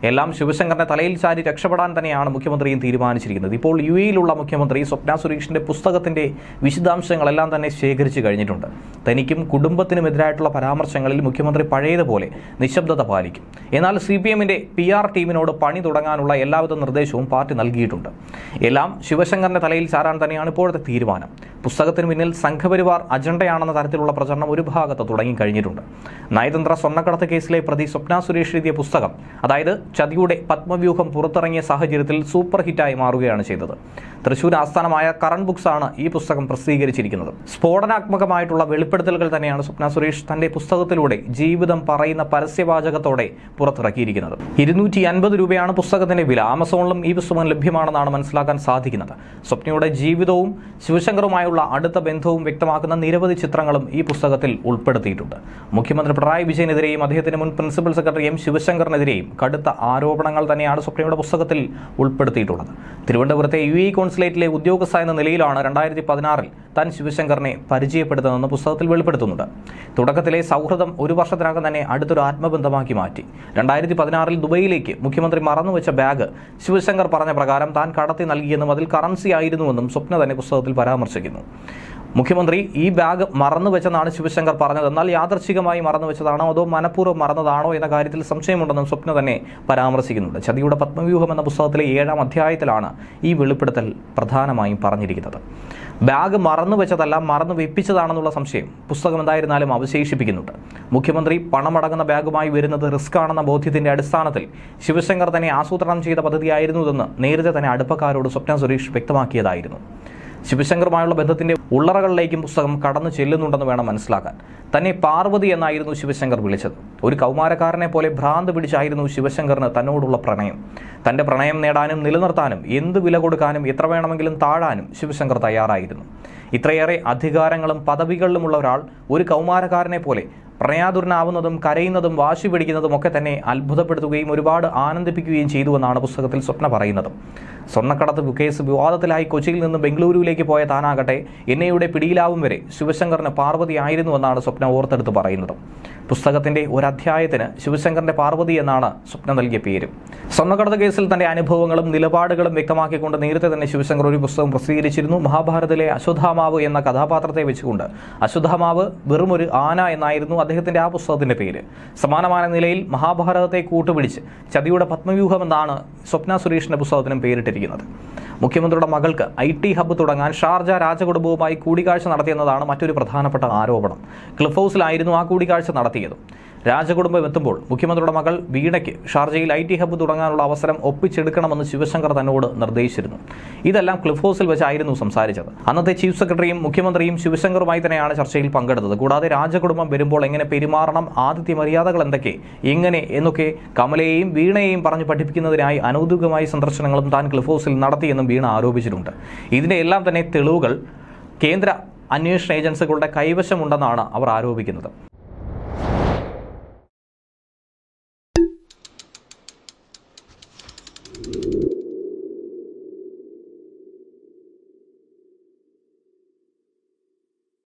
എല്ലാം ശിവശങ്കറിന്റെ തലയിൽ ചാരി രക്ഷപ്പെടാൻ തന്നെയാണ് മുഖ്യമന്ത്രിയും തീരുമാനിച്ചിരിക്കുന്നത് ഇപ്പോൾ യു എയിലുള്ള മുഖ്യമന്ത്രി സ്വപ്ന സുരേഷിന്റെ പുസ്തകത്തിന്റെ വിശദാംശങ്ങളെല്ലാം തന്നെ ശേഖരിച്ചു കഴിഞ്ഞിട്ടുണ്ട് തനിക്കും കുടുംബത്തിനുമെതിരായിട്ടുള്ള പരാമർശങ്ങളിൽ മുഖ്യമന്ത്രി പഴയതുപോലെ നിശബ്ദത പാലിക്കും എന്നാൽ സി പി എമ്മിന്റെ പി ആർ ടീമിനോട് പണി തുടങ്ങാനുള്ള എല്ലാവിധ നിർദ്ദേശവും പാർട്ടി നൽകിയിട്ടുണ്ട് എല്ലാം ശിവശങ്കറിന്റെ തലയിൽ ചാരാൻ തന്നെയാണ് ഇപ്പോഴത്തെ തീരുമാനം പുസ്തകത്തിന് പിന്നിൽ സംഘപരിവാർ അജണ്ടയാണെന്ന തരത്തിലുള്ള പ്രചരണം ഒരു ഭാഗത്ത് തുടങ്ങിക്കഴിഞ്ഞിട്ടുണ്ട് നയതന്ത്ര സ്വർണ്ണക്കടത്ത് കേസിലെ പ്രതി സ്വപ്ന സുരേഷ് എഴുതിയ പുസ്തകം അതായത് ചതിയുടെ പത്മവ്യൂഹം പുറത്തിറങ്ങിയ സാഹചര്യത്തിൽ സൂപ്പർ ഹിറ്റായി മാറുകയാണ് ചെയ്തത് തൃശൂർ ആസ്ഥാനമായ കറൺ ബുക്സ് ആണ് ഈ പുസ്തകം പ്രസിദ്ധീകരിച്ചിരിക്കുന്നത് സ്ഫോടനാത്മകമായിട്ടുള്ള വെളിപ്പെടുത്തലുകൾ തന്നെയാണ് സ്വപ്ന സുരേഷ് തന്റെ പുസ്തകത്തിലൂടെ ജീവിതം പറയുന്ന പരസ്യവാചകത്തോടെ പുറത്തിറക്കിയിരിക്കുന്നത് ഇരുന്നൂറ്റി അൻപത് രൂപയാണ് പുസ്തകത്തിന്റെ വില ആമസോണിലും ഈ പുസ്തകം ലഭ്യമാണെന്നാണ് മനസ്സിലാക്കാൻ സാധിക്കുന്നത് സ്വപ്നയുടെ ജീവിതവും ശിവശങ്കറുമായുള്ള അടുത്ത ബന്ധവും വ്യക്തമാക്കുന്ന നിരവധി ചിത്രങ്ങളും ഈ പുസ്തകത്തിൽ ഉൾപ്പെടുത്തിയിട്ടുണ്ട് മുഖ്യമന്ത്രി പിണറായി വിജയനെതിരെയും അദ്ദേഹത്തിന്റെ മുൻ പ്രിൻസിപ്പൽ സെക്രട്ടറി എം ശിവശങ്കറിനെതിരെയും കടുത്ത ആരോപണങ്ങൾ തന്നെയാണ് സ്വപ്നയുടെ പുസ്തകത്തിൽ ഉൾപ്പെടുത്തിയിട്ടുള്ളത് തിരുവനന്തപുരത്തെ യു ഇ കോൺസുലേറ്റിലെ ഉദ്യോഗസ്ഥ എന്ന നിലയിലാണ് രണ്ടായിരത്തി പതിനാറിൽ താൻ ശിവശങ്കറിനെ പരിചയപ്പെടുത്തുന്നതെന്ന് പുസ്തകത്തിൽ വെളിപ്പെടുത്തുന്നുണ്ട് തുടക്കത്തിലെ സൗഹൃദം ഒരു വർഷത്തിനകം തന്നെ അടുത്തൊരു ആത്മബന്ധമാക്കി മാറ്റി രണ്ടായിരത്തി പതിനാറിൽ ദുബൈയിലേക്ക് മുഖ്യമന്ത്രി മറന്നുവെച്ച ബാഗ് ശിവശങ്കർ പറഞ്ഞ പ്രകാരം താൻ കടത്തി നൽകിയെന്നും അതിൽ കറൻസി ആയിരുന്നുവെന്നും സ്വപ്ന തന്നെ പുസ്തകത്തിൽ പരാമർശിക്കുന്നു മുഖ്യമന്ത്രി ഈ ബാഗ് മറന്നു വെച്ചെന്നാണ് ശിവശങ്കർ പറഞ്ഞത് എന്നാൽ യാദർച്ഛികമായി മറന്നു വെച്ചതാണോ അതോ മനഃപൂർവ്വം മറന്നതാണോ എന്ന കാര്യത്തിൽ സംശയമുണ്ടെന്നും സ്വപ്ന തന്നെ പരാമർശിക്കുന്നുണ്ട് ചതിയുടെ പത്മവ്യൂഹം എന്ന പുസ്തകത്തിലെ ഏഴാം അധ്യായത്തിലാണ് ഈ വെളിപ്പെടുത്തൽ പ്രധാനമായും പറഞ്ഞിരിക്കുന്നത് ബാഗ് മറന്നു വെച്ചതല്ല മറന്നു വെപ്പിച്ചതാണെന്നുള്ള സംശയം പുസ്തകം എന്തായിരുന്നാലും അവശേഷിപ്പിക്കുന്നുണ്ട് മുഖ്യമന്ത്രി പണമടങ്ങുന്ന ബാഗുമായി വരുന്നത് റിസ്ക് ആണെന്ന ബോധ്യത്തിന്റെ അടിസ്ഥാനത്തിൽ ശിവശങ്കർ തന്നെ ആസൂത്രണം ചെയ്ത പദ്ധതിയായിരുന്നുവെന്ന് നേരത്തെ തന്നെ അടുപ്പക്കാരോട് സ്വപ്ന സുരേഷ് വ്യക്തമാക്കിയതായിരുന്നു ശിവശങ്കറുമായുള്ള ബന്ധത്തിന്റെ ഉള്ളറകളിലേക്കും പുസ്തകം കടന്നു ചെല്ലുന്നുണ്ടെന്ന് വേണം മനസ്സിലാക്കാൻ തന്നെ പാർവതി എന്നായിരുന്നു ശിവശങ്കർ വിളിച്ചത് ഒരു കൗമാരക്കാരനെ പോലെ ഭ്രാന്ത് പിടിച്ചായിരുന്നു ശിവശങ്കറിന് തന്നോടുള്ള പ്രണയം തന്റെ പ്രണയം നേടാനും നിലനിർത്താനും എന്ത് വില കൊടുക്കാനും എത്ര വേണമെങ്കിലും താഴാനും ശിവശങ്കർ തയ്യാറായിരുന്നു ഇത്രയേറെ അധികാരങ്ങളും പദവികളിലുമുള്ള ഒരാൾ ഒരു കൗമാരക്കാരനെ പോലെ പ്രണയാതുരനാവുന്നതും കരയുന്നതും വാശി പിടിക്കുന്നതും ഒക്കെ തന്നെ അത്ഭുതപ്പെടുത്തുകയും ഒരുപാട് ആനന്ദിപ്പിക്കുകയും ചെയ്തുവെന്നാണ് പുസ്തകത്തിൽ സ്വപ്ന പറയുന്നത് സ്വർണ്ണക്കടത്ത് കേസ് വിവാദത്തിലായി കൊച്ചിയിൽ നിന്ന് ബംഗളൂരുവിലേക്ക് പോയ താനാകട്ടെ എന്നയുടെ പിടിയിലാവും വരെ ശിവശങ്കറിന് പാർവതി ആയിരുന്നുവെന്നാണ് സ്വപ്ന ഓർത്തെടുത്ത് പറയുന്നത് പുസ്തകത്തിന്റെ ഒരധ്യായത്തിന് ശിവശങ്കറിന്റെ പാർവതി എന്നാണ് സ്വപ്ന നൽകിയ പേര് സ്വർണ്ണക്കടത്ത് കേസിൽ തന്റെ അനുഭവങ്ങളും നിലപാടുകളും വ്യക്തമാക്കിക്കൊണ്ട് നേരത്തെ തന്നെ ശിവശങ്കർ ഒരു പുസ്തകം പ്രസിദ്ധീകരിച്ചിരുന്നു മഹാഭാരതത്തിലെ അശ്വത്ഥാമാവ് എന്ന കഥാപാത്രത്തെ വെച്ചുകൊണ്ട് അശ്വത്ഥാമാവ് വെറും ഒരു ആന എന്നായിരുന്നു അദ്ദേഹത്തിന്റെ ആ പുസ്തകത്തിന്റെ പേര് സമാനമായ നിലയിൽ മഹാഭാരതത്തെ കൂട്ടുപിടിച്ച് ചതിയുടെ പത്മവ്യൂഹം എന്നാണ് സ്വപ്ന സുരേഷിന്റെ പുസ്തകത്തിനും പേരിട്ടിരിക്കുന്നത് മുഖ്യമന്ത്രിയുടെ മകൾക്ക് ഐ ടി ഹബ്ബ് തുടങ്ങാൻ ഷാർജ രാജകുടുംബവുമായി കൂടിക്കാഴ്ച നടത്തിയെന്നതാണ് മറ്റൊരു പ്രധാനപ്പെട്ട ആരോപണം ക്ലിഫ് ഹൗസിലായിരുന്നു ആ കൂടിക്കാഴ്ച നടത്തിയത് രാജകുടുംബം എത്തുമ്പോൾ മുഖ്യമന്ത്രിയുടെ മകൾ വീണയ്ക്ക് ഷാർജയിൽ ഐ ടി ഹബ്ബ് തുടങ്ങാനുള്ള അവസരം ഒപ്പിച്ചെടുക്കണമെന്ന് ശിവശങ്കർ തന്നോട് നിർദ്ദേശിച്ചിരുന്നു ഇതെല്ലാം ക്ലിഫ് ഹൗസിൽ വെച്ചായിരുന്നു സംസാരിച്ചത് അന്നത്തെ ചീഫ് സെക്രട്ടറിയും മുഖ്യമന്ത്രിയും ശിവശങ്കറുമായി തന്നെയാണ് ചർച്ചയിൽ പങ്കെടുത്തത് കൂടാതെ രാജകുടുംബം വരുമ്പോൾ എങ്ങനെ പെരുമാറണം ആദിത്യ മര്യാദകൾ എന്തൊക്കെ എങ്ങനെ എന്നൊക്കെ കമലയെയും വീണയെയും പറഞ്ഞ് പഠിപ്പിക്കുന്നതിനായി അനൗദ്യോഗികമായ സന്ദർശനങ്ങളും താൻ ക്ലിഫ് ഹൗസിൽ നടത്തിയെന്നും വീണ ആരോപിച്ചിട്ടുണ്ട് ഇതിന്റെ എല്ലാം തന്നെ തെളിവുകൾ കേന്ദ്ര അന്വേഷണ ഏജൻസികളുടെ കൈവശമുണ്ടെന്നാണ് അവർ ആരോപിക്കുന്നത്